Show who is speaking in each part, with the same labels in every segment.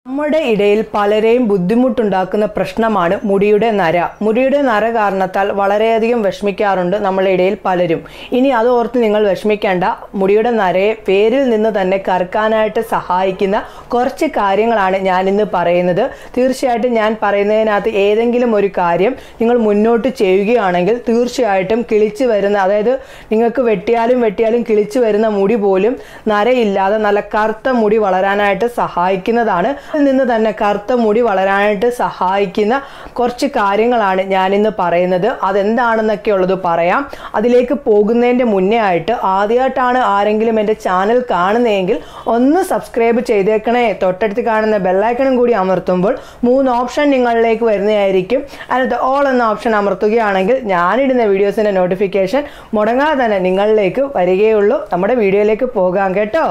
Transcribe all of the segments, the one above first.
Speaker 1: നമ്മുടെ ഇടയിൽ പലരെയും ബുദ്ധിമുട്ടുണ്ടാക്കുന്ന പ്രശ്നമാണ് മുടിയുടെ നര മുടിയുടെ നര കാരണത്താൽ വളരെയധികം വിഷമിക്കാറുണ്ട് നമ്മളുടെ ഇടയിൽ പലരും ഇനി അത് ഓർത്ത് നിങ്ങൾ വിഷമിക്കേണ്ട മുടിയുടെ നരയെ പേരിൽ നിന്ന് തന്നെ കറുക്കാനായിട്ട് സഹായിക്കുന്ന കുറച്ച് കാര്യങ്ങളാണ് ഞാൻ ഇന്ന് പറയുന്നത് തീർച്ചയായിട്ടും ഞാൻ പറയുന്നതിനകത്ത് ഏതെങ്കിലും ഒരു കാര്യം നിങ്ങൾ മുന്നോട്ട് ചെയ്യുകയാണെങ്കിൽ തീർച്ചയായിട്ടും കിളിച്ചു വരുന്ന അതായത് നിങ്ങൾക്ക് വെട്ടിയാലും വെട്ടിയാലും കിളിച്ചു വരുന്ന മുടി പോലും നരയില്ലാതെ നല്ല കറുത്ത മുടി വളരാനായിട്ട് സഹായിക്കുന്നതാണ് അതിൽ നിന്ന് തന്നെ കറുത്ത മുടി വളരാനായിട്ട് സഹായിക്കുന്ന കുറച്ച് കാര്യങ്ങളാണ് ഞാനിന്ന് പറയുന്നത് അതെന്താണെന്നൊക്കെ ഉള്ളത് പറയാം അതിലേക്ക് പോകുന്നതിൻ്റെ മുന്നേ ആയിട്ട് ആദ്യമായിട്ടാണ് ആരെങ്കിലും എൻ്റെ ചാനൽ കാണുന്നതെങ്കിൽ ഒന്ന് സബ്സ്ക്രൈബ് ചെയ്തേക്കണേ തൊട്ടടുത്ത് കാണുന്ന ബെല്ലൈക്കണും കൂടി അമർത്തുമ്പോൾ മൂന്ന് ഓപ്ഷൻ നിങ്ങളിലേക്ക് വരുന്നതായിരിക്കും അതിനകത്ത് ഓൾ എന്ന ഓപ്ഷൻ അമർത്തുകയാണെങ്കിൽ ഞാനിടുന്ന വീഡിയോസിൻ്റെ നോട്ടിഫിക്കേഷൻ മുടങ്ങാതെ തന്നെ നിങ്ങളിലേക്ക് വരികയുള്ളൂ നമ്മുടെ വീഡിയോയിലേക്ക് പോകാം കേട്ടോ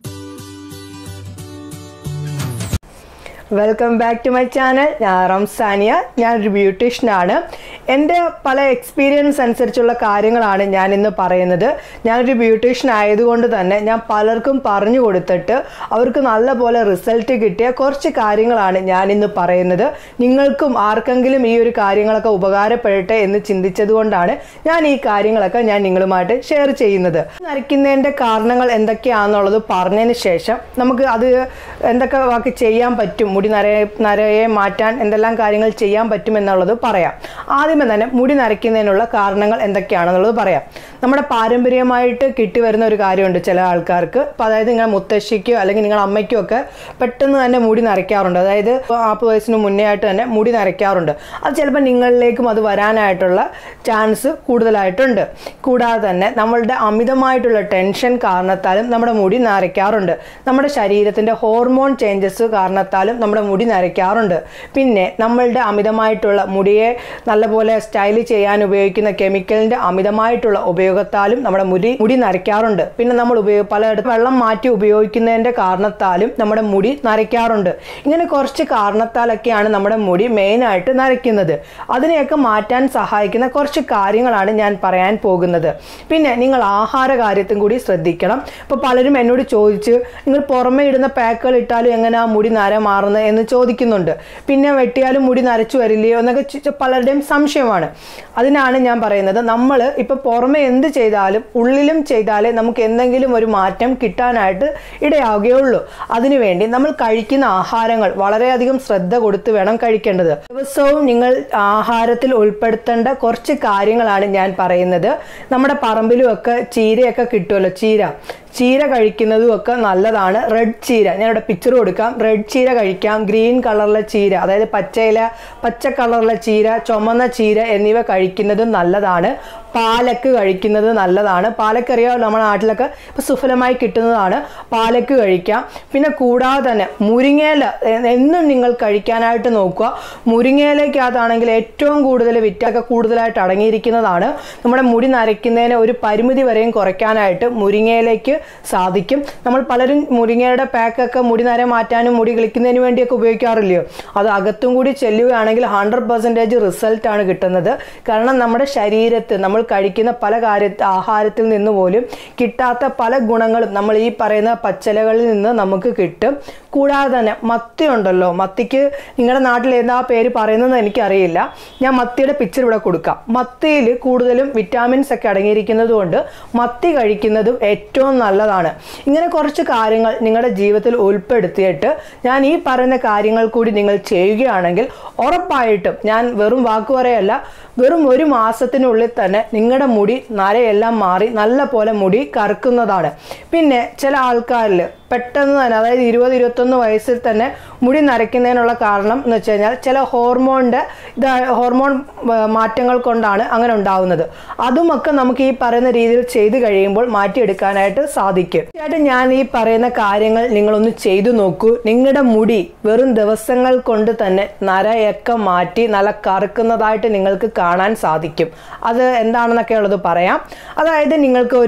Speaker 1: welcome back to my channel ഞാൻ റംസാനിയ ഞാനൊരു ബ്യൂട്ടീഷ്യനാണ് എൻ്റെ പല എക്സ്പീരിയൻസ് അനുസരിച്ചുള്ള കാര്യങ്ങളാണ് ഞാൻ ഇന്ന് പറയുന്നത് ഞാനൊരു ബ്യൂട്ടീഷ്യൻ ആയതുകൊണ്ട് തന്നെ ഞാൻ പലർക്കും പറഞ്ഞു കൊടുത്തിട്ട് അവർക്ക് നല്ലപോലെ റിസൾട്ട് കിട്ടിയ കുറച്ച് കാര്യങ്ങളാണ് ഞാൻ ഇന്ന് പറയുന്നത് നിങ്ങൾക്കും ആർക്കെങ്കിലും ഈ ഒരു കാര്യങ്ങളൊക്കെ ഉപകാരപ്പെടട്ടെ എന്ന് ചിന്തിച്ചത് കൊണ്ടാണ് ഞാൻ ഈ കാര്യങ്ങളൊക്കെ ഞാൻ നിങ്ങളുമായിട്ട് ഷെയർ ചെയ്യുന്നത് നരയ്ക്കുന്നതിൻ്റെ കാരണങ്ങൾ എന്തൊക്കെയാണെന്നുള്ളത് പറഞ്ഞതിന് ശേഷം നമുക്ക് അത് എന്തൊക്കെ വാക്ക് ചെയ്യാൻ പറ്റും മുടി നര നരയെ മാറ്റാൻ എന്തെല്ലാം കാര്യങ്ങൾ ചെയ്യാൻ പറ്റും എന്നുള്ളത് പറയാം ആദ്യമേ തന്നെ മുടി നരയ്ക്കുന്നതിനുള്ള കാരണങ്ങൾ എന്തൊക്കെയാണെന്നുള്ളത് പറയാം നമ്മുടെ പാരമ്പര്യമായിട്ട് കിട്ടിവരുന്ന ഒരു കാര്യമുണ്ട് ചില ആൾക്കാർക്ക് അപ്പോൾ അതായത് നിങ്ങളുടെ മുത്തശ്ശിക്കോ അല്ലെങ്കിൽ നിങ്ങളുടെ അമ്മയ്ക്കോ ഒക്കെ പെട്ടെന്ന് തന്നെ മുടി നരയ്ക്കാറുണ്ട് അതായത് നാൽപ്പത് വയസ്സിന് മുന്നേ ആയിട്ട് തന്നെ മുടി നരയ്ക്കാറുണ്ട് അത് ചിലപ്പോൾ നിങ്ങളിലേക്കും അത് വരാനായിട്ടുള്ള ചാൻസ് കൂടുതലായിട്ടുണ്ട് കൂടാതെ തന്നെ നമ്മളുടെ അമിതമായിട്ടുള്ള ടെൻഷൻ കാരണത്താലും നമ്മുടെ മുടി നരയ്ക്കാറുണ്ട് നമ്മുടെ ശരീരത്തിൻ്റെ ഹോർമോൺ ചേഞ്ചസ് കാരണത്താലും നമ്മുടെ മുടി നരയ്ക്കാറുണ്ട് പിന്നെ നമ്മളുടെ അമിതമായിട്ടുള്ള മുടിയെ നല്ലപോലെ സ്റ്റൈൽ ചെയ്യാൻ ഉപയോഗിക്കുന്ന കെമിക്കലിൻ്റെ അമിതമായിട്ടുള്ള ഉപയോഗത്താലും നമ്മുടെ മുടി മുടി നരയ്ക്കാറുണ്ട് പിന്നെ നമ്മൾ ഉപയോഗ പലയിടത്തും വെള്ളം മാറ്റി ഉപയോഗിക്കുന്നതിൻ്റെ കാരണത്താലും നമ്മുടെ മുടി നരയ്ക്കാറുണ്ട് ഇങ്ങനെ കുറച്ച് കാരണത്താലൊക്കെയാണ് നമ്മുടെ മുടി മെയിനായിട്ട് നരയ്ക്കുന്നത് അതിനെയൊക്കെ മാറ്റാൻ സഹായിക്കുന്ന കുറച്ച് കാര്യങ്ങളാണ് ഞാൻ പറയാൻ പോകുന്നത് പിന്നെ നിങ്ങൾ ആഹാര കാര്യത്തും കൂടി ശ്രദ്ധിക്കണം ഇപ്പോൾ പലരും എന്നോട് ചോദിച്ച് നിങ്ങൾ പുറമേ ഇടുന്ന പാക്കുകൾ ഇട്ടാലും എങ്ങനെയാ മുടി നര മാറുന്നത് എന്ന് ചോദിക്കുന്നുണ്ട് പിന്നെ വെട്ടിയാലും മുടി നരച്ചു വരില്ലയോ എന്നൊക്കെ ചി- പലരുടെയും സംശയമാണ് അതിനാണ് ഞാൻ പറയുന്നത് നമ്മൾ ഇപ്പൊ പുറമെ എന്ത് ചെയ്താലും ഉള്ളിലും ചെയ്താലേ നമുക്ക് എന്തെങ്കിലും ഒരു മാറ്റം കിട്ടാനായിട്ട് ഇടയാവുകയുള്ളൂ അതിനുവേണ്ടി നമ്മൾ കഴിക്കുന്ന ആഹാരങ്ങൾ വളരെയധികം ശ്രദ്ധ കൊടുത്ത് വേണം കഴിക്കേണ്ടത് ദിവസവും നിങ്ങൾ ആഹാരത്തിൽ ഉൾപ്പെടുത്തേണ്ട കുറച്ച് കാര്യങ്ങളാണ് ഞാൻ പറയുന്നത് നമ്മുടെ പറമ്പിലുമൊക്കെ ചീരയൊക്കെ കിട്ടുമല്ലോ ചീര ചീര കഴിക്കുന്നതും ഒക്കെ നല്ലതാണ് റെഡ് ചീര ഞാനിവിടെ പിക്ചർ കൊടുക്കാം റെഡ് ചീര കഴിക്കാം ഗ്രീൻ കളറിലെ ചീര അതായത് പച്ചയില പച്ച കളറിലെ ചീര ചുമന്ന ചീര എന്നിവ കഴിക്കുന്നതും നല്ലതാണ് പാലക്ക് കഴിക്കുന്നത് നല്ലതാണ് പാലക്ക് അറിയാമോ നമ്മുടെ നാട്ടിലൊക്കെ ഇപ്പോൾ സുഫലമായി കിട്ടുന്നതാണ് പാലക്ക് കഴിക്കാം പിന്നെ കൂടാതെ തന്നെ മുരിങ്ങയില എ- എന്നും നിങ്ങൾ കഴിക്കാനായിട്ട് നോക്കുക മുരിങ്ങയിലേക്കകത്താണെങ്കിൽ ഏറ്റവും കൂടുതൽ വിറ്റൊക്കെ കൂടുതലായിട്ട് അടങ്ങിയിരിക്കുന്നതാണ് നമ്മുടെ മുടി നരയ്ക്കുന്നതിന് ഒരു പരിമിതി വരെയും കുറയ്ക്കാനായിട്ട് മുരിങ്ങയിലേക്ക് സാധിക്കും നമ്മൾ പലരും മുരിങ്ങയുടെ പാക്കൊക്കെ മുടി നര മാറ്റാനും മുടി കിളിക്കുന്നതിന് വേണ്ടിയൊക്കെ ഉപയോഗിക്കാറില്ലയോ അത് അകത്തും കൂടി ചെല്ലുകയാണെങ്കിൽ ഹൺഡ്രഡ് പെർസെൻറ്റേജ് റിസൾട്ടാണ് കിട്ടുന്നത് കാരണം നമ്മുടെ ശരീരത്ത് നമ്മൾ കഴിക്കുന്ന പല കാര്യ ആഹാരത്തിൽ നിന്ന് പോലും കിട്ടാത്ത പല ഗുണങ്ങളും നമ്മൾ ഈ പറയുന്ന പച്ചിലകളിൽ നിന്ന് നമുക്ക് കിട്ടും കൂടാതെ തന്നെ മത്തി ഉണ്ടല്ലോ മത്തിക്ക് നിങ്ങളുടെ നാട്ടിൽ എന്താ പേര് പറയുന്നത് എനിക്കറിയില്ല ഞാൻ മത്തിയുടെ പിക്ചർ ഇവിടെ കൊടുക്കാം മത്തിയിൽ കൂടുതലും വിറ്റാമിൻസ് ഒക്കെ അടങ്ങിയിരിക്കുന്നത് കൊണ്ട് മത്തി കഴിക്കുന്നതും ഏറ്റവും നല്ലതാണ് ഇങ്ങനെ കുറച്ച് കാര്യങ്ങൾ നിങ്ങളുടെ ജീവിതത്തിൽ ഉൾപ്പെടുത്തിയിട്ട് ഞാൻ ഈ പറയുന്ന കാര്യങ്ങൾ കൂടി നിങ്ങൾ ചെയ്യുകയാണെങ്കിൽ ഉറപ്പായിട്ടും ഞാൻ വെറും വാക്ക് പറയല്ല വെറും ഒരു മാസത്തിനുള്ളിൽ തന്നെ നിങ്ങളുടെ മുടി നരയെല്ലാം മാറി നല്ല പോലെ മുടി കറുക്കുന്നതാണ് പിന്നെ ചില ആൾക്കാരിൽ പെട്ടെന്ന് തന്നെ അതായത് ഇരുപത് ഇരുപത്തൊന്ന് വയസ്സിൽ തന്നെ മുടി നരയ്ക്കുന്നതിനുള്ള കാരണം എന്ന് വെച്ച് കഴിഞ്ഞാൽ ചില ഹോർമോണിൻ്റെ ഇത് ഹോർമോൺ ആ, മാറ്റങ്ങൾ കൊണ്ടാണ് അങ്ങനെ ഉണ്ടാവുന്നത് അതുമൊക്കെ നമുക്ക് ഈ പറയുന്ന രീതിയിൽ ചെയ്തു കഴിയുമ്പോൾ മാറ്റിയെടുക്കാനായിട്ട് സാധിക്കും തീർച്ചയായിട്ടും ഞാൻ ഈ പറയുന്ന കാര്യങ്ങൾ നിങ്ങളൊന്ന് ചെയ്തു നോക്കൂ നിങ്ങളുടെ മുടി വെറും ദിവസങ്ങൾ കൊണ്ട് തന്നെ നരയൊക്കെ മാറ്റി നല്ല കറുക്കുന്നതായിട്ട് നിങ്ങൾക്ക് കാണാൻ സാധിക്കും അത് എന്താണെന്നൊക്കെ ഉള്ളത് പറയാം അതായത് നിങ്ങൾക്ക് ഒരു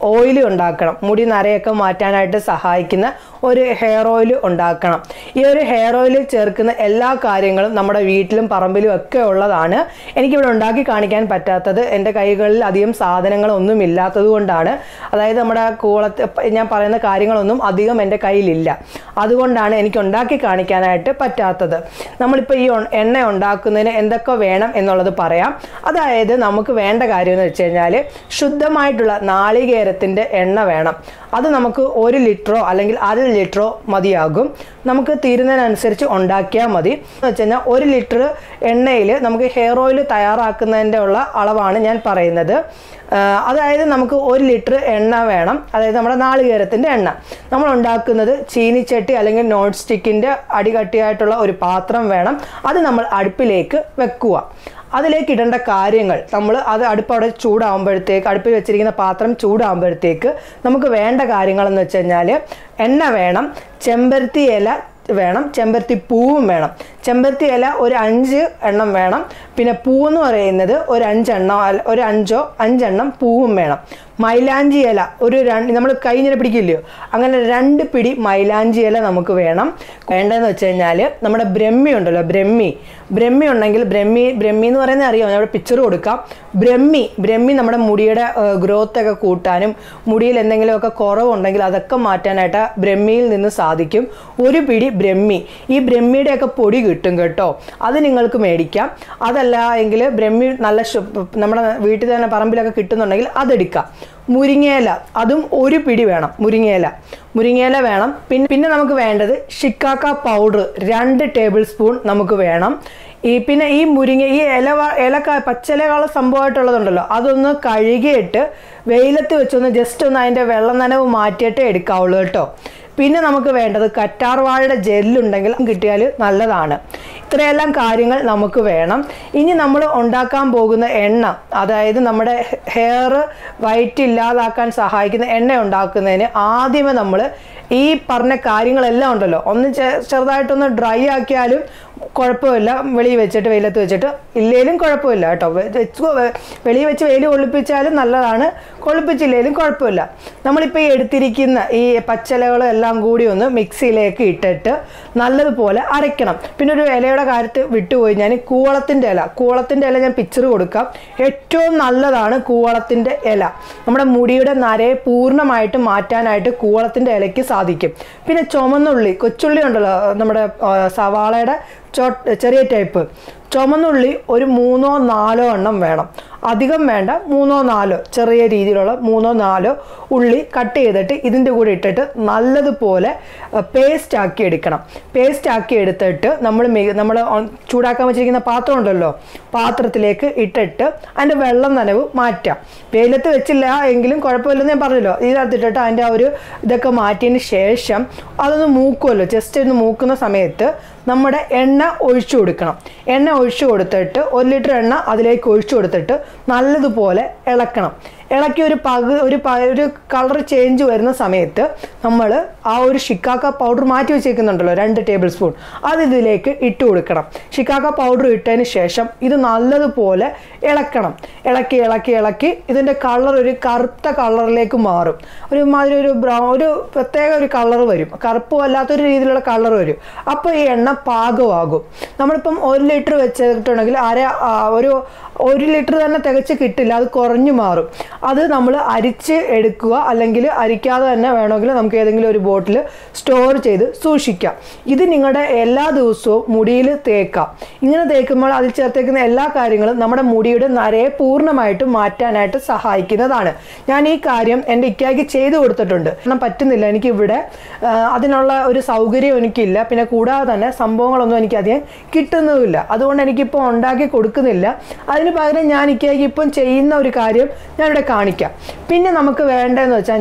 Speaker 1: ഓയിൽ ഉണ്ടാക്കണം മുടി നരയൊക്കെ മാറ്റാനായിട്ട് സഹായിക്കുന്ന ഒരു ഹെയർ ഓയിൽ ഉണ്ടാക്കണം ഈ ഒരു ഹെയർ ഓയിൽ ചേർക്കുന്ന എല്ലാ കാര്യങ്ങളും നമ്മുടെ വീട്ടിലും പറമ്പിലും ഒക്കെ ഉള്ളതാണ് എനിക്കിവിടെ ഉണ്ടാക്കി കാണിക്കാൻ പറ്റാത്തത് എൻ്റെ കൈകളിൽ അധികം സാധനങ്ങളൊന്നും ഇല്ലാത്തത് കൊണ്ടാണ് അതായത് നമ്മുടെ കൂളത്ത് ഞാൻ പറയുന്ന കാര്യങ്ങളൊന്നും അധികം എൻ്റെ കയ്യിലില്ല അതുകൊണ്ടാണ് എനിക്ക് ഉണ്ടാക്കി കാണിക്കാനായിട്ട് പറ്റാത്തത് നമ്മളിപ്പോൾ ഈ ഒ- എണ്ണ ഉണ്ടാക്കുന്നതിന് എന്തൊക്കെ വേണം എന്നുള്ളത് പറയാം അതായത് നമുക്ക് വേണ്ട കാര്യം എന്ന് വെച്ച് കഴിഞ്ഞാൽ ശുദ്ധമായിട്ടുള്ള നാളികേരത്തിൻ്റെ എണ്ണ വേണം അത് നമുക്ക് ഒരു ലിറ്ററോ അല്ലെങ്കിൽ അര ലിറ്ററോ മതിയാകും നമുക്ക് തീരുന്നതിനനുസരിച്ച് ഉണ്ടാക്കിയാൽ മതി എന്ന് വെച്ച് കഴിഞ്ഞാൽ ഒരു ലിറ്റർ എണ്ണയിൽ നമുക്ക് ഹെയർ ഓയിൽ തയ്യാറാക്കുന്നതിൻ്റെ ഉള്ള അളവാണ് ഞാൻ പറയുന്നത് ആ, അതായത് നമുക്ക് ഒരു ലിറ്റർ എണ്ണ വേണം അതായത് നമ്മുടെ നാളികേരത്തിൻ്റെ എണ്ണ നമ്മൾ ഉണ്ടാക്കുന്നത് ചീനിച്ചട്ടി അല്ലെങ്കിൽ നോൺ സ്റ്റിക്കിൻ്റെ അടികട്ടിയായിട്ടുള്ള ഒരു പാത്രം വേണം അത് നമ്മൾ അടുപ്പിലേക്ക് വെക്കുക അതിലേക്ക് ഇടേണ്ട കാര്യങ്ങൾ നമ്മൾ അത് അടുപ്പ് അവിടെ ചൂടാകുമ്പോഴത്തേക്ക് അടുപ്പിൽ വെച്ചിരിക്കുന്ന പാത്രം ചൂടാകുമ്പോഴത്തേക്ക് നമുക്ക് വേണ്ട കാര്യങ്ങളെന്ന് വെച്ച് കഴിഞ്ഞാൽ എണ്ണ വേണം ചെമ്പരത്തി ഇല വേണം ചെമ്പരത്തി പൂവും വേണം ചെമ്പരത്തി ഇല ഒരു അഞ്ച് എണ്ണം വേണം പിന്നെ പൂവെന്ന് പറയുന്നത് ഒരു അഞ്ചെണ്ണം അല്ല- ഒരു അഞ്ചോ അഞ്ചെണ്ണം പൂവും വേണം മൈലാഞ്ചി ഇല ഒരു രണ്ട് നമ്മൾ കൈഞ്ഞിനെ പിടിക്കില്ലയോ അങ്ങനെ രണ്ട് പിടി മൈലാഞ്ചി ഇല നമുക്ക് വേണം വേണ്ടതെന്ന് വെച്ച് കഴിഞ്ഞാൽ നമ്മുടെ ബ്രഹ്മി ഉണ്ടല്ലോ ബ്രഹ്മി ബ്രഹ്മി ഉണ്ടെങ്കിൽ ബ്രഹ്മി ബ്രഹ്മി എന്ന് പറയുന്നത് അറിയാം ഞാൻ പിക്ചർ കൊടുക്കാം ബ്രഹ്മി ബ്രഹ്മി നമ്മുടെ മുടിയുടെ ഗ്രോത്ത് ഒക്കെ കൂട്ടാനും മുടിയിൽ എന്തെങ്കിലുമൊക്കെ കുറവുണ്ടെങ്കിൽ അതൊക്കെ മാറ്റാനായിട്ട് ബ്രഹ്മിയിൽ നിന്ന് സാധിക്കും ഒരു പിടി ബ്രഹ്മി ഈ ബ്രഹ്മിയുടെയൊക്കെ പൊടി കിട്ടും കേട്ടോ അത് നിങ്ങൾക്ക് മേടിക്കാം അതല്ല എങ്കിൽ ബ്രഹ്മി നല്ല ശു- നമ്മുടെ വീട്ടിൽ തന്നെ പറമ്പിലൊക്കെ കിട്ടുന്നുണ്ടെങ്കിൽ അതെടുക്കാം മുരിങ്ങയില അതും ഒരു പിടി വേണം മുരിങ്ങയില മുരിങ്ങയില വേണം പിന്നെ പിന്നെ നമുക്ക് വേണ്ടത് ഷിക്കാക്ക പൗഡർ രണ്ട് ടേബിൾ സ്പൂൺ നമുക്ക് വേണം ഈ പിന്നെ ഈ മുരിങ്ങ ഈ ഇല വ- ഇലക്ക പച്ചിലകള സംഭവമായിട്ടുള്ളതുണ്ടല്ലോ അതൊന്ന് കഴുകിയിട്ട് വെയിലത്ത് വെച്ചൊന്ന് ജസ്റ്റ് ഒന്ന് അതിൻ്റെ വെള്ളം നനവ് മാറ്റിയിട്ടേ എടുക്കാവുള്ളൂ കേട്ടോ പിന്നെ നമുക്ക് വേണ്ടത് കറ്റാർ വാഴയുടെ ജെല്ലുണ്ടെങ്കിൽ കിട്ടിയാൽ നല്ലതാണ് ഇത്രയെല്ലാം കാര്യങ്ങൾ നമുക്ക് വേണം ഇനി നമ്മൾ ഉണ്ടാക്കാൻ പോകുന്ന എണ്ണ അതായത് നമ്മുടെ ഹെയർ വൈറ്റ് ഇല്ലാതാക്കാൻ സഹായിക്കുന്ന എണ്ണ ഉണ്ടാക്കുന്നതിന് ആദ്യമേ നമ്മൾ ഈ പറഞ്ഞ കാര്യങ്ങളെല്ലാം ഉണ്ടല്ലോ ഒന്ന് ചെ- ചെറുതായിട്ടൊന്ന് ഡ്രൈ ആക്കിയാലും കുഴപ്പമില്ല വെളിയിൽ വെച്ചിട്ട് വെയിലത്ത് വെച്ചിട്ട് ഇല്ലേലും കുഴപ്പമില്ല കേട്ടോ വെ- വെച്ച് വെ- വെളിയിൽ വെച്ച് വെയിൽ കൊള്ളിപ്പിച്ചാലും നല്ലതാണ് കൊള്ളിപ്പിച്ചില്ലേലും കുഴപ്പമില്ല നമ്മളിപ്പോൾ ഈ എടുത്തിരിക്കുന്ന ഈ പച്ചിലകളും എല്ലാം കൂടി ഒന്ന് മിക്സിയിലേക്ക് ഇട്ടിട്ട് നല്ലതുപോലെ അരയ്ക്കണം പിന്നെ ഒരു ഇലയുടെ കാര്യത്തിൽ വിട്ടുപോയി ഞാൻ കൂവളത്തിൻ്റെ ഇല കൂവളത്തിൻ്റെ ഇല ഞാൻ പിക്ചർ കൊടുക്കാം ഏറ്റവും നല്ലതാണ് കൂവളത്തിൻ്റെ ഇല നമ്മുടെ മുടിയുടെ നരയെ പൂർണ്ണമായിട്ട് മാറ്റാനായിട്ട് കൂവളത്തിൻ്റെ ഇലയ്ക്ക് സാധിക്കും പിന്നെ ചുമന്നുള്ളി കൊച്ചുള്ളി ഉണ്ടല്ലോ നമ്മുടെ ആ, സവാളയുടെ ചോ ചെറിയ ടൈപ്പ് ചുമന്നുള്ളി ഒരു മൂന്നോ നാലോ എണ്ണം വേണം അധികം വേണ്ട മൂന്നോ നാലോ ചെറിയ രീതിയിലുള്ള മൂന്നോ നാലോ ഉള്ളി കട്ട് ചെയ്തിട്ട് ഇതിൻ്റെ കൂടെ ഇട്ടിട്ട് നല്ലതുപോലെ പേസ്റ്റ് ആക്കി എടുക്കണം പേസ്റ്റ് ആക്കി എടുത്തിട്ട് നമ്മൾ നമ്മൾ ചൂടാക്കാൻ വെച്ചിരിക്കുന്ന പാത്രം ഉണ്ടല്ലോ പാത്രത്തിലേക്ക് ഇട്ടിട്ട് അതിൻ്റെ വെള്ളം നനവ് മാറ്റാം വെയിലത്ത് വെച്ചില്ല എങ്കിലും കുഴപ്പമില്ലെന്ന് ഞാൻ പറഞ്ഞല്ലോ ഇതിനകത്തിട്ടിട്ട് അതിൻ്റെ ആ ഒരു ഇതൊക്കെ മാറ്റിയതിന് ശേഷം അതൊന്ന് മൂക്കുമല്ലോ ജസ്റ്റ് ഒന്ന് മൂക്കുന്ന സമയത്ത് നമ്മുടെ എണ്ണ ഒഴിച്ചു കൊടുക്കണം എണ്ണ ഒഴിച്ചു കൊടുത്തിട്ട് ഒരു ലിറ്റർ എണ്ണ അതിലേക്ക് ഒഴിച്ചു കൊടുത്തിട്ട് നല്ലതുപോലെ ഇളക്കണം ഇളക്കി ഒരു പക ഒരു പ ഒരു കളർ ചേഞ്ച് വരുന്ന സമയത്ത് നമ്മൾ ആ ഒരു ഷിക്കാക്ക പൗഡർ മാറ്റി വെച്ചേക്കുന്നുണ്ടല്ലോ രണ്ട് ടേബിൾ സ്പൂൺ അത് ഇതിലേക്ക് ഇട്ട് കൊടുക്കണം ഷിക്കാക്ക പൗഡർ ഇട്ടതിന് ശേഷം ഇത് നല്ലതുപോലെ ഇളക്കണം ഇളക്കി ഇളക്കി ഇളക്കി ഇതിൻ്റെ കളർ ഒരു കറുത്ത കളറിലേക്ക് മാറും ഒരു മാതിരി ഒരു ബ്രൗൺ ഒരു പ്രത്യേക ഒരു കളർ വരും കറുപ്പും അല്ലാത്തൊരു രീതിയിലുള്ള കളർ വരും അപ്പോൾ ഈ എണ്ണ പാകമാകും നമ്മളിപ്പം ഒരു ലിറ്റർ വെച്ചിട്ടുണ്ടെങ്കിൽ അര ആ, ഒരു ഒരു ലിറ്റർ തന്നെ തികച്ച് കിട്ടില്ല അത് കുറഞ്ഞു മാറും അത് നമ്മൾ അരിച്ച് എടുക്കുക അല്ലെങ്കിൽ അരിക്കാതെ തന്നെ വേണമെങ്കിൽ നമുക്ക് ഏതെങ്കിലും ഒരു ബോട്ടിൽ സ്റ്റോർ ചെയ്ത് സൂക്ഷിക്കാം ഇത് നിങ്ങളുടെ എല്ലാ ദിവസവും മുടിയിൽ തേക്കാം ഇങ്ങനെ തേക്കുമ്പോൾ അതിൽ ചേർത്തേക്കുന്ന എല്ലാ കാര്യങ്ങളും നമ്മുടെ മുടിയുടെ നരയെ പൂർണ്ണമായിട്ടും മാറ്റാനായിട്ട് സഹായിക്കുന്നതാണ് ഞാൻ ഈ കാര്യം എൻ്റെ ഇക്കായ്ക്ക് ചെയ്തു കൊടുത്തിട്ടുണ്ട് കാരണം പറ്റുന്നില്ല എനിക്ക് ഇവിടെ ആ, അതിനുള്ള ഒരു സൗകര്യം എനിക്കില്ല പിന്നെ കൂടാതെ തന്നെ സംഭവങ്ങളൊന്നും എനിക്ക് അധികം കിട്ടുന്നതുമില്ല അതുകൊണ്ട് എനിക്കിപ്പോൾ ഉണ്ടാക്കി കൊടുക്കുന്നില്ല അതിന് പകരം ഞാൻ ഇക്കായ്ക്ക് ഇപ്പം ചെയ്യുന്ന ഒരു കാര്യം ഞാനിവിടെ കാണിക്കാം പിന്നെ നമുക്ക് വേണ്ടതെന്ന് വെച്ച് കഴിഞ്ഞാൽ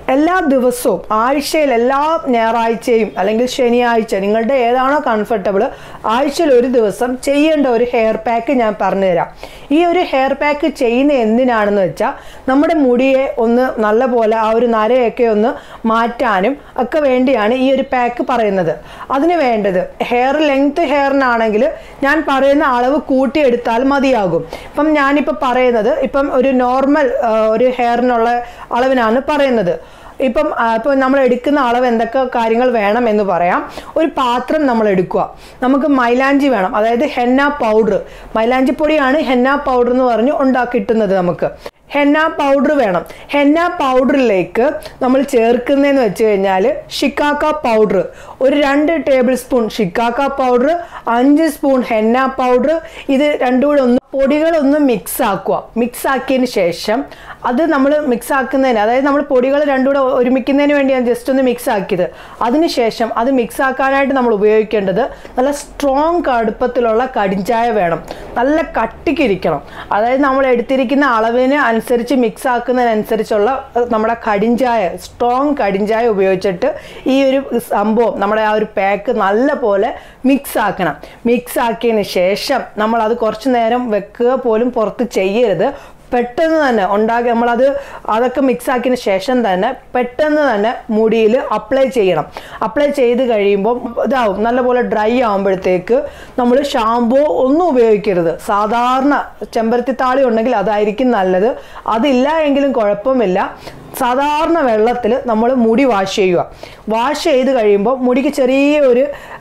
Speaker 1: എല്ലാ ദിവസവും ആഴ്ചയിൽ എല്ലാ ഞായറാഴ്ചയും അല്ലെങ്കിൽ ശനിയാഴ്ച നിങ്ങളുടെ ഏതാണോ കംഫർട്ടബിൾ ആഴ്ചയിൽ ഒരു ദിവസം ചെയ്യേണ്ട ഒരു ഹെയർ പാക്ക് ഞാൻ പറഞ്ഞുതരാം ഈ ഒരു ഹെയർ പാക്ക് ചെയ്യുന്ന എന്തിനാണെന്ന് വെച്ചാൽ നമ്മുടെ മുടിയെ ഒന്ന് നല്ല പോലെ ആ ഒരു നരയൊക്കെ ഒന്ന് മാറ്റാനും ഒക്കെ വേണ്ടിയാണ് ഈ ഒരു പാക്ക് പറയുന്നത് അതിന് വേണ്ടത് ഹെയർ ലെങ്ത് ഹെയറിനാണെങ്കിൽ ഞാൻ പറയുന്ന അളവ് കൂട്ടിയെടുത്താൽ മതിയാകും ഇപ്പം ഞാനിപ്പോൾ പറയുന്നത് ഇപ്പം ഒരു നോർമൽ ഒരു ഹെയറിനുള്ള അളവിനാണ് പറയുന്നത് ഇപ്പം ആ, ഇപ്പം നമ്മൾ എടുക്കുന്ന അളവ് എന്തൊക്കെ കാര്യങ്ങൾ വേണം എന്ന് പറയാം ഒരു പാത്രം നമ്മൾ എടുക്കുക നമുക്ക് മൈലാഞ്ചി വേണം അതായത് ഹെന്ന പൗഡർ മൈലാഞ്ചി പൊടിയാണ് ഹെന്ന പൗഡർ എന്ന് പറഞ്ഞ് ഉണ്ടാക്കിട്ടുന്നത് നമുക്ക് ഹെന്ന പൗഡർ വേണം ഹെന്ന പൗഡറിലേക്ക് നമ്മൾ ചേർക്കുന്നതെന്ന് വെച്ച് കഴിഞ്ഞാൽ ഷിക്കാക്ക പൗഡർ ഒരു രണ്ട് ടേബിൾ സ്പൂൺ ഷിക്കാക്ക പൗഡർ അഞ്ച് സ്പൂൺ ഹെന്ന പൗഡർ ഇത് രണ്ടും കൂടെ ഒന്ന് പൊടികളൊന്ന് മിക്സ് ആക്കുക മിക്സ് ആക്കിയതിന് ശേഷം അത് നമ്മൾ മിക്സ് ആക്കുന്നതിന് അതായത് നമ്മൾ പൊടികൾ രണ്ടും കൂടെ ഒരുമിക്കുന്നതിന് വേണ്ടിയാണ് ജസ്റ്റ് ഒന്ന് മിക്സ് ആക്കിയത് അതിനുശേഷം അത് മിക്സ് ആക്കാനായിട്ട് നമ്മൾ ഉപയോഗിക്കേണ്ടത് നല്ല സ്ട്രോങ് കടുപ്പത്തിലുള്ള കടിഞ്ചായ വേണം നല്ല കട്ടിക്കിരിക്കണം അതായത് നമ്മൾ എടുത്തിരിക്കുന്ന അളവിന് അനുസരിച്ച് മിക്സ് ആക്കുന്നതിനനുസരിച്ചുള്ള അഹ് നമ്മുടെ കടിഞ്ചായ സ്ട്രോങ് കടിഞ്ചായ ഉപയോഗിച്ചിട്ട് ഈ ഒരു സംഭവം നമ്മുടെ ആ ഒരു പാക്ക് നല്ല പോലെ മിക്സ് ആക്കണം മിക്സ് ആക്കിയതിന് ശേഷം നമ്മൾ അത് കുറച്ച് നേരം വെക്കുക പോലും പുറത്ത് ചെയ്യരുത് പെട്ടെന്ന് തന്നെ ഉണ്ടാക്കി നമ്മളത് അതൊക്കെ മിക്സ് ആക്കിയതിന് ശേഷം തന്നെ പെട്ടെന്ന് തന്നെ മുടിയിൽ അപ്ലൈ ചെയ്യണം അപ്ലൈ ചെയ്ത് കഴിയുമ്പോൾ ഇതാവും നല്ലപോലെ ഡ്രൈ ആകുമ്പോഴത്തേക്ക് നമ്മൾ ഷാമ്പൂ ഒന്നും ഉപയോഗിക്കരുത് സാധാരണ ചെമ്പരത്തിത്താളി ഉണ്ടെങ്കിൽ അതായിരിക്കും നല്ലത് അതില്ല എങ്കിലും കുഴപ്പമില്ല സാധാരണ വെള്ളത്തിൽ നമ്മൾ മുടി വാഷ് ചെയ്യുക വാഷ് ചെയ്ത് കഴിയുമ്പോൾ മുടിക്ക് ചെറിയ ഒരു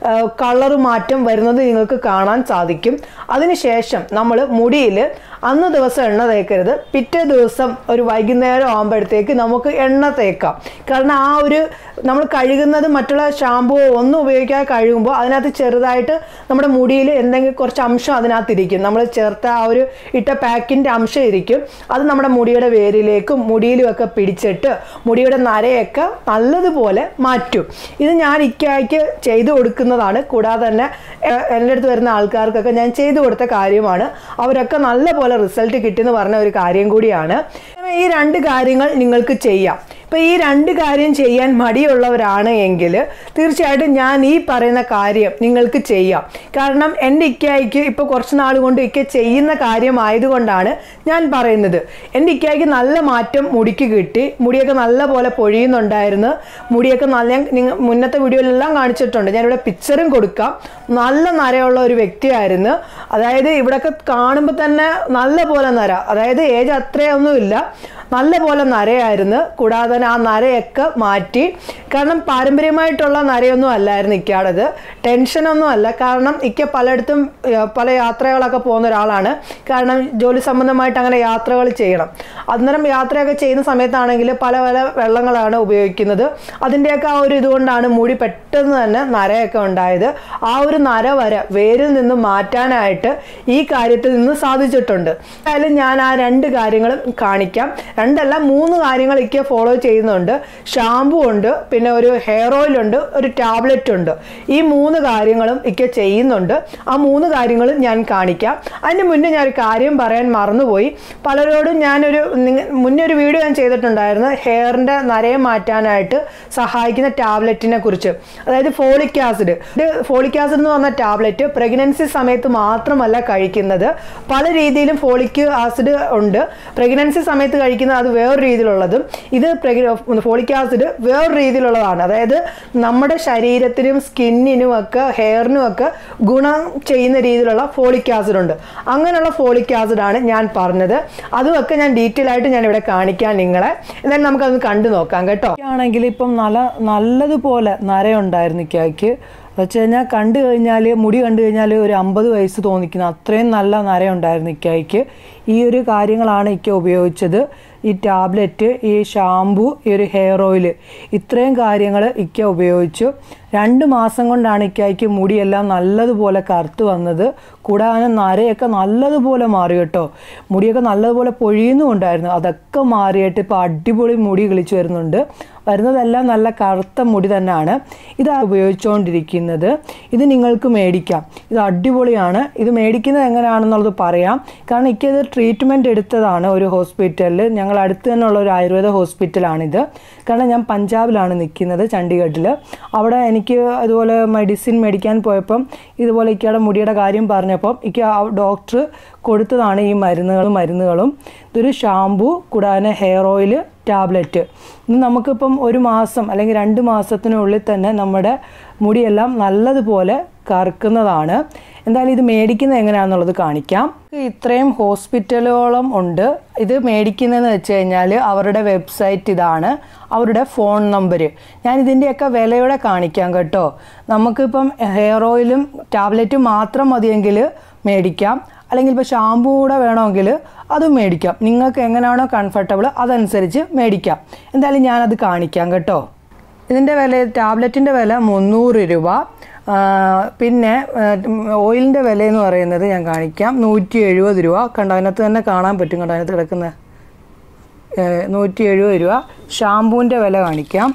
Speaker 1: കളർ മാറ്റം വരുന്നത് നിങ്ങൾക്ക് കാണാൻ സാധിക്കും അതിനുശേഷം നമ്മൾ മുടിയിൽ അന്ന് ദിവസം എണ്ണ തേക്കരുത് പിറ്റേ ദിവസം ഒരു വൈകുന്നേരം ആകുമ്പോഴത്തേക്ക് നമുക്ക് എണ്ണ തേക്കാം കാരണം ആ ഒരു നമ്മൾ കഴുകുന്നത് മറ്റുള്ള ഷാമ്പൂ ഒന്നും ഉപയോഗിക്കാതെ കഴുകുമ്പോൾ അതിനകത്ത് ചെറുതായിട്ട് നമ്മുടെ മുടിയിൽ എന്തെങ്കിലും കുറച്ച് അംശം അതിനകത്ത് ഇരിക്കും നമ്മൾ ചേർത്ത ആ ഒരു ഇട്ട പാക്കിൻ്റെ അംശം ഇരിക്കും അത് നമ്മുടെ മുടിയുടെ വേരിലേക്കും മുടിയിലും ഒക്കെ പിടിച്ചിട്ട് മുടിയുടെ നരയൊക്കെ നല്ലതുപോലെ മാറ്റും ഇത് ഞാൻ ഇക്കായ്ക്ക് ചെയ്തു കൊടുക്കുന്നതാണ് കൂടാതെ തന്നെ ഏഹ്, എൻ്റെ അടുത്ത് വരുന്ന ആൾക്കാർക്കൊക്കെ ഞാൻ ചെയ്തു കൊടുത്ത കാര്യമാണ് അവരൊക്കെ നല്ല പോലെ റിസൾട്ട് കിട്ടിയെന്ന് പറഞ്ഞ ഒരു കാര്യം കൂടിയാണ് അങ്ങനെ ഈ രണ്ട് കാര്യങ്ങൾ നിങ്ങൾക്ക് ചെയ്യാം ഇപ്പം ഈ രണ്ട് കാര്യം ചെയ്യാൻ മടിയുള്ളവരാണ് എങ്കിൽ തീർച്ചയായിട്ടും ഞാൻ ഈ പറയുന്ന കാര്യം നിങ്ങൾക്ക് ചെയ്യാം കാരണം എൻ്റെ ഇക്കായ്ക്ക് ഇപ്പോൾ കുറച്ച് നാൾ കൊണ്ട് ഇക്ക ചെയ്യുന്ന കാര്യമായതുകൊണ്ടാണ് ഞാൻ പറയുന്നത് എൻ്റെ ഇക്കായ്ക്ക് നല്ല മാറ്റം മുടിക്ക് കിട്ടി മുടിയൊക്കെ നല്ല പോലെ പൊഴിയുന്നുണ്ടായിരുന്നു മുടിയൊക്കെ നല്ല ഞാൻ നിങ്ങ മുന്നത്തെ വീഡിയോയിലെല്ലാം കാണിച്ചിട്ടുണ്ട് ഞാനിവിടെ പിക്ചറും കൊടുക്കാം നല്ല നരയുള്ള ഒരു വ്യക്തിയായിരുന്നു അതായത് ഇവിടെയൊക്കെ കാണുമ്പോൾ തന്നെ നല്ല പോലെ നര അതായത് ഏജ് അത്രയൊന്നുമില്ല നല്ല പോലെ നരയായിരുന്നു കൂടാതെ തന്നെ ആ നരയൊക്കെ മാറ്റി കാരണം പാരമ്പര്യമായിട്ടുള്ള നരയൊന്നും അല്ലായിരുന്നു ഇക്കാടത് ടെൻഷനൊന്നും അല്ല കാരണം ഇക്ക പലയിടത്തും ഏർ, പല യാത്രകളൊക്കെ പോകുന്ന ഒരാളാണ് കാരണം ജോലി സംബന്ധമായിട്ട് അങ്ങനെ യാത്രകൾ ചെയ്യണം അന്നേരം യാത്രയൊക്കെ ചെയ്യുന്ന സമയത്താണെങ്കിൽ പല പല വെള്ളങ്ങളാണ് ഉപയോഗിക്കുന്നത് അതിൻ്റെയൊക്കെ ആ ഒരു ഇതുകൊണ്ടാണ് മുടി പെട്ടെന്ന് തന്നെ നരയൊക്കെ ഉണ്ടായത് ആ ഒരു നര വര വേരിൽ നിന്ന് മാറ്റാനായിട്ട് ഈ കാര്യത്തിൽ നിന്ന് സാധിച്ചിട്ടുണ്ട് എന്തായാലും ഞാൻ ആ രണ്ട് കാര്യങ്ങളും കാണിക്കാം രണ്ടല്ല മൂന്ന് കാര്യങ്ങൾ ഇക്ക ഫോളോ ചെയ്യുന്നുണ്ട് ഷാമ്പു ഉണ്ട് പിന്നെ ഒരു ഹെയർ ഓയിൽ ഉണ്ട് ഒരു ടാബ്ലറ്റ് ഉണ്ട് ഈ മൂന്ന് കാര്യങ്ങളും ഇക്ക ചെയ്യുന്നുണ്ട് ആ മൂന്ന് കാര്യങ്ങളും ഞാൻ കാണിക്കാം അതിന് മുന്നേ ഞാൻ ഒരു കാര്യം പറയാൻ മറന്നുപോയി പലരോടും ഞാനൊരു നിങ്ങ- മുന്നേ ഒരു വീഡിയോ ഞാൻ ചെയ്തിട്ടുണ്ടായിരുന്നു ഹെയറിൻ്റെ നരയെ മാറ്റാനായിട്ട് സഹായിക്കുന്ന ടാബ്ലറ്റിനെ കുറിച്ച് അതായത് ഫോളിക് ആസിഡ് ഇത് ഫോളിക് ആസിഡ് എന്ന് പറഞ്ഞ ടാബ്ലറ്റ് പ്രഗ്നൻസി സമയത്ത് മാത്രമല്ല കഴിക്കുന്നത് പല രീതിയിലും ഫോളിക് ആസിഡ് ഉണ്ട് പ്രഗ്നൻസി സമയത്ത് കഴിക്കുന്നത് അത് വേറൊരു രീതിയിലുള്ളതും ഇത് ഫോളിക് ആസിഡ് വേറൊരു രീതിയിലുള്ളതാണ് അതായത് നമ്മുടെ ശരീരത്തിനും സ്കിന്നിനും ഒക്കെ ഹെയറിനും ഒക്കെ ഗുണം ചെയ്യുന്ന രീതിയിലുള്ള ഫോളിക് ആസിഡ് ഉണ്ട് അങ്ങനെയുള്ള ഫോളിക് ആസിഡ് ആണ് ഞാൻ പറഞ്ഞത് അതുമൊക്കെ ഞാൻ ഡീറ്റെയിൽ ആയിട്ട് ഞാൻ ഇവിടെ കാണിക്കാൻ നിങ്ങളെ എന്തായാലും നമുക്കത് കണ്ടു നോക്കാം കേട്ടോ ആണെങ്കിൽ ഇപ്പം നല്ല നല്ലതുപോലെ നരയുണ്ടായിരുന്നു ഇക്കായ്ക്ക് വെച്ച് കഴിഞ്ഞാൽ കണ്ടു കഴിഞ്ഞാൽ മുടി കണ്ടു കഴിഞ്ഞാൽ ഒരു അമ്പത് വയസ്സ് തോന്നിക്കുന്ന അത്രയും നല്ല നരയുണ്ടായിരുന്നു ഇക്കായ്ക്ക് ഈ ഒരു കാര്യങ്ങളാണ് ഇക്ക ഉപയോഗിച്ചത് ഈ ടാബ്ലറ്റ് ഈ ഷാമ്പു ഈ ഒരു ഹെയർ ഓയിൽ ഇത്രയും കാര്യങ്ങൾ ഇക്ക ഉപയോഗിച്ചു രണ്ട് മാസം കൊണ്ടാണ് ഇക്കായ്ക്ക് മുടിയെല്ലാം നല്ലതുപോലെ കറുത്ത് വന്നത് കൂടാതെ നരയൊക്കെ നല്ലതുപോലെ മാറി കേട്ടോ മുടിയൊക്കെ നല്ലതുപോലെ പൊഴിയുന്നുണ്ടായിരുന്നു അതൊക്കെ മാറിയിട്ട് ഇപ്പോൾ അടിപൊളി മുടി കിളിച്ചു വരുന്നുണ്ട് വരുന്നതെല്ലാം നല്ല കറുത്ത മുടി തന്നെയാണ് ഇതാണ് ഉപയോഗിച്ചുകൊണ്ടിരിക്കുന്നത് ഇത് നിങ്ങൾക്ക് മേടിക്കാം ഇത് അടിപൊളിയാണ് ഇത് മേടിക്കുന്നത് എങ്ങനെയാണെന്നുള്ളത് പറയാം കാരണം എനിക്കത് ട്രീറ്റ്മെൻറ്റ് എടുത്തതാണ് ഒരു ഹോസ്പിറ്റലിൽ ഞങ്ങൾ അടുത്ത് തന്നെയുള്ള ഒരു ആയുർവേദ ഹോസ്പിറ്റലാണിത് കാരണം ഞാൻ പഞ്ചാബിലാണ് നിൽക്കുന്നത് ചണ്ഡീഗഡിൽ അവിടെ എനിക്ക് അതുപോലെ മെഡിസിൻ മേടിക്കാൻ പോയപ്പം ഇതുപോലെ ഇക്കയുടെ മുടിയുടെ കാര്യം പറഞ്ഞപ്പം എനിക്ക് ആ ഡോക്ടർ കൊടുത്തതാണ് ഈ മരുന്നുകളും മരുന്നുകളും ഇതൊരു ഷാമ്പു കൂടാതെ ഹെയർ ഓയിൽ ടാബ്ലറ്റ് ഇത് നമുക്കിപ്പം ഒരു മാസം അല്ലെങ്കിൽ രണ്ട് മാസത്തിനുള്ളിൽ തന്നെ നമ്മുടെ മുടിയെല്ലാം നല്ലതുപോലെ കറുക്കുന്നതാണ് എന്തായാലും ഇത് മേടിക്കുന്നത് എങ്ങനെയാണെന്നുള്ളത് കാണിക്കാം ഇത്രയും ഹോസ്പിറ്റലുകളും ഉണ്ട് ഇത് മേടിക്കുന്നതെന്ന് വെച്ച് കഴിഞ്ഞാൽ അവരുടെ വെബ്സൈറ്റ് ഇതാണ് അവരുടെ ഫോൺ നമ്പർ ഞാൻ ഇതിൻ്റെയൊക്കെ വിലയോടെ കാണിക്കാം കേട്ടോ നമുക്കിപ്പം ഹെയർ ഓയിലും ടാബ്ലറ്റും മാത്രം മതിയെങ്കിൽ മേടിക്കാം അല്ലെങ്കിൽ ഇപ്പോൾ ഷാമ്പൂ കൂടെ വേണമെങ്കിൽ അതും മേടിക്കാം നിങ്ങൾക്ക് എങ്ങനെയാണോ കംഫർട്ടബിൾ അതനുസരിച്ച് മേടിക്കാം എന്തായാലും ഞാനത് കാണിക്കാം കേട്ടോ ഇതിൻ്റെ വില ടാബ്ലറ്റിൻ്റെ വില മുന്നൂറ് രൂപ ആ, പിന്നെ ഓയിലിൻ്റെ വില എന്ന് പറയുന്നത് ഞാൻ കാണിക്കാം നൂറ്റി എഴുപത് രൂപ കണ്ടോ അതിനകത്ത് തന്നെ കാണാൻ പറ്റും കണ്ടോ അതിനകത്ത് കിടക്കുന്ന നൂറ്റി എഴുപത് രൂപ ഷാമ്പൂവിൻ്റെ വില കാണിക്കാം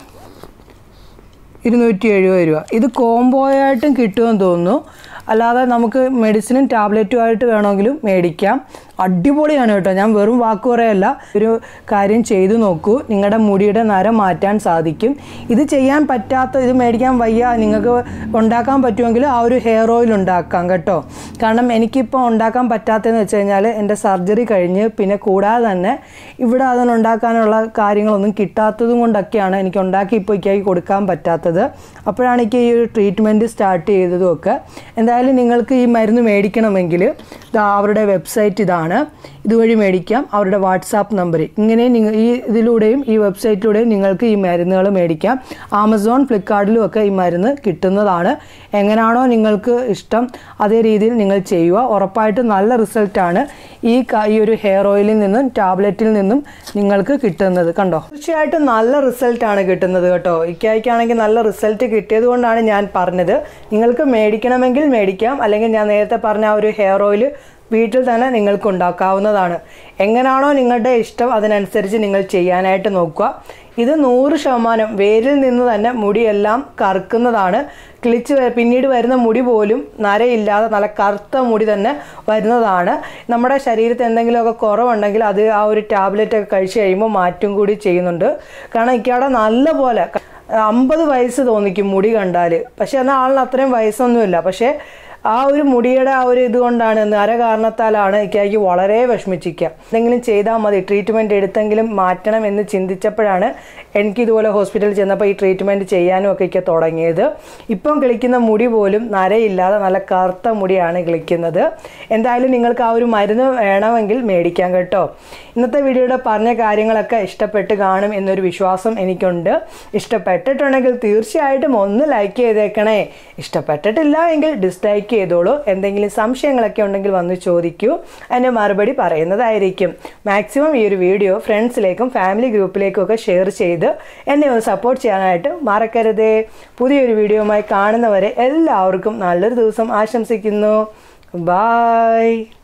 Speaker 1: ഇരുന്നൂറ്റി എഴുപത് രൂപ ഇത് കോംബോ ആയിട്ടും കിട്ടുമെന്ന് തോന്നുന്നു അല്ലാതെ നമുക്ക് മെഡിസിനും ടാബ്ലറ്റും ആയിട്ട് വേണമെങ്കിലും മേടിക്കാം അടിപൊളിയാണ് കേട്ടോ ഞാൻ വെറും വാക്ക് പറയല്ല ഒരു കാര്യം ചെയ്തു നോക്കൂ നിങ്ങളുടെ മുടിയുടെ നരം മാറ്റാൻ സാധിക്കും ഇത് ചെയ്യാൻ പറ്റാത്ത ഇത് മേടിക്കാൻ വയ്യ നിങ്ങൾക്ക് ഉണ്ടാക്കാൻ പറ്റുമെങ്കിൽ ആ ഒരു ഹെയർ ഓയിൽ ഉണ്ടാക്കാം കേട്ടോ കാരണം എനിക്കിപ്പോൾ ഉണ്ടാക്കാൻ പറ്റാത്തതെന്ന് വെച്ച് കഴിഞ്ഞാൽ എൻ്റെ സർജറി കഴിഞ്ഞ് പിന്നെ കൂടാതെ തന്നെ ഇവിടെ അതിനുണ്ടാക്കാനുള്ള കാര്യങ്ങളൊന്നും കിട്ടാത്തതും കൊണ്ടൊക്കെയാണ് എനിക്ക് ഉണ്ടാക്കി ഇപ്പോൾ ഇക്കായി കൊടുക്കാൻ പറ്റാത്തത് അപ്പോഴാണ് എനിക്ക് ഈ ഒരു ട്രീറ്റ്മെൻറ്റ് സ്റ്റാർട്ട് ചെയ്തതും ഒക്കെ എന്തായാലും നിങ്ങൾക്ക് ഈ മരുന്ന് മേടിക്കണമെങ്കിൽ ദാ അവരുടെ വെബ്സൈറ്റ് ഇതാണ് ഇതുവഴി മേടിക്കാം അവരുടെ വാട്സാപ്പ് നമ്പർ ഇങ്ങനെ നിങ്ങൾ ഈ ഇതിലൂടെയും ഈ വെബ്സൈറ്റിലൂടെയും നിങ്ങൾക്ക് ഈ മരുന്നുകൾ മേടിക്കാം ആമസോൺ ഫ്ലിപ്കാർട്ടിലും ഒക്കെ ഈ മരുന്ന് കിട്ടുന്നതാണ് എങ്ങനെയാണോ നിങ്ങൾക്ക് ഇഷ്ടം അതേ രീതിയിൽ നിങ്ങൾ ചെയ്യുക ഉറപ്പായിട്ടും നല്ല റിസൾട്ടാണ് ഈ ക- ഈ ഒരു ഹെയർ ഓയിലിൽ നിന്നും ടാബ്ലറ്റിൽ നിന്നും നിങ്ങൾക്ക് കിട്ടുന്നത് കണ്ടോ തീർച്ചയായിട്ടും നല്ല റിസൾട്ടാണ് കിട്ടുന്നത് കേട്ടോ ഇക്കായിക്കാണെങ്കിൽ നല്ല റിസൾട്ട് കിട്ടിയത് കൊണ്ടാണ് ഞാൻ പറഞ്ഞത് നിങ്ങൾക്ക് മേടിക്കണമെങ്കിൽ മേടിക്കാം അല്ലെങ്കിൽ ഞാൻ നേരത്തെ പറഞ്ഞ ആ ഒരു ഹെയർ ഓയിൽ വീട്ടിൽ തന്നെ നിങ്ങൾക്ക് ഉണ്ടാക്കാവുന്നതാണ് എങ്ങനെയാണോ നിങ്ങളുടെ ഇഷ്ടം അതിനനുസരിച്ച് നിങ്ങൾ ചെയ്യാനായിട്ട് നോക്കുക ഇത് നൂറ് ശതമാനം വേരിൽ നിന്ന് തന്നെ മുടിയെല്ലാം കറുക്കുന്നതാണ് കിളിച്ച് വ- പിന്നീട് വരുന്ന മുടി പോലും നരയില്ലാതെ നല്ല കറുത്ത മുടി തന്നെ വരുന്നതാണ് നമ്മുടെ ശരീരത്തിൽ എന്തെങ്കിലുമൊക്കെ കുറവുണ്ടെങ്കിൽ അത് ആ ഒരു ടാബ്ലറ്റ് ഒക്കെ കഴിച്ച് കഴിയുമ്പോൾ മാറ്റും കൂടി ചെയ്യുന്നുണ്ട് കാരണം ഇക്കവിടെ നല്ല പോലെ അമ്പത് വയസ്സ് തോന്നിക്കും മുടി കണ്ടാൽ പക്ഷെ എന്നാൽ ആളിന് അത്രയും വയസ്സൊന്നുമില്ല പക്ഷേ ആ ഒരു മുടിയുടെ ആ ഒരു ഇത് കൊണ്ടാണ് നര കാരണത്താലാണ് ഇക്കായിക്ക് വളരെ വിഷമിച്ചിരിക്കുക എന്തെങ്കിലും ചെയ്താൽ മതി ട്രീറ്റ്മെൻറ്റ് എടുത്തെങ്കിലും മാറ്റണം എന്ന് ചിന്തിച്ചപ്പോഴാണ് എനിക്ക് ഇതുപോലെ ഹോസ്പിറ്റലിൽ ചെന്നപ്പോൾ ഈ ട്രീറ്റ്മെൻറ്റ് ചെയ്യാനും ഒക്കെ ഇക്ക തുടങ്ങിയത് ഇപ്പം കിളിക്കുന്ന മുടി പോലും നരയില്ലാതെ നല്ല കറുത്ത മുടിയാണ് കിളിക്കുന്നത് എന്തായാലും നിങ്ങൾക്ക് ആ ഒരു മരുന്ന് വേണമെങ്കിൽ മേടിക്കാം കേട്ടോ ഇന്നത്തെ വീഡിയോയുടെ പറഞ്ഞ കാര്യങ്ങളൊക്കെ ഇഷ്ടപ്പെട്ട് കാണും എന്നൊരു വിശ്വാസം എനിക്കുണ്ട് ഇഷ്ടപ്പെട്ടിട്ടുണ്ടെങ്കിൽ തീർച്ചയായിട്ടും ഒന്ന് ലൈക്ക് ചെയ്തേക്കണേ ഇഷ്ടപ്പെട്ടിട്ടില്ല എങ്കിൽ ഡിസ്ലൈക്ക് ചെയ്തോളൂ എന്തെങ്കിലും സംശയങ്ങളൊക്കെ ഉണ്ടെങ്കിൽ വന്ന് ചോദിക്കൂ അതിൻ്റെ മറുപടി പറയുന്നതായിരിക്കും മാക്സിമം ഈ ഒരു വീഡിയോ ഫ്രണ്ട്സിലേക്കും ഫാമിലി ഗ്രൂപ്പിലേക്കും ഒക്കെ ഷെയർ ചെയ്ത് എന്നെ ഒന്ന് സപ്പോർട്ട് ചെയ്യാനായിട്ട് മറക്കരുതേ പുതിയൊരു വീഡിയോയുമായി കാണുന്നവരെ എല്ലാവർക്കും നല്ലൊരു ദിവസം ആശംസിക്കുന്നു ബായ്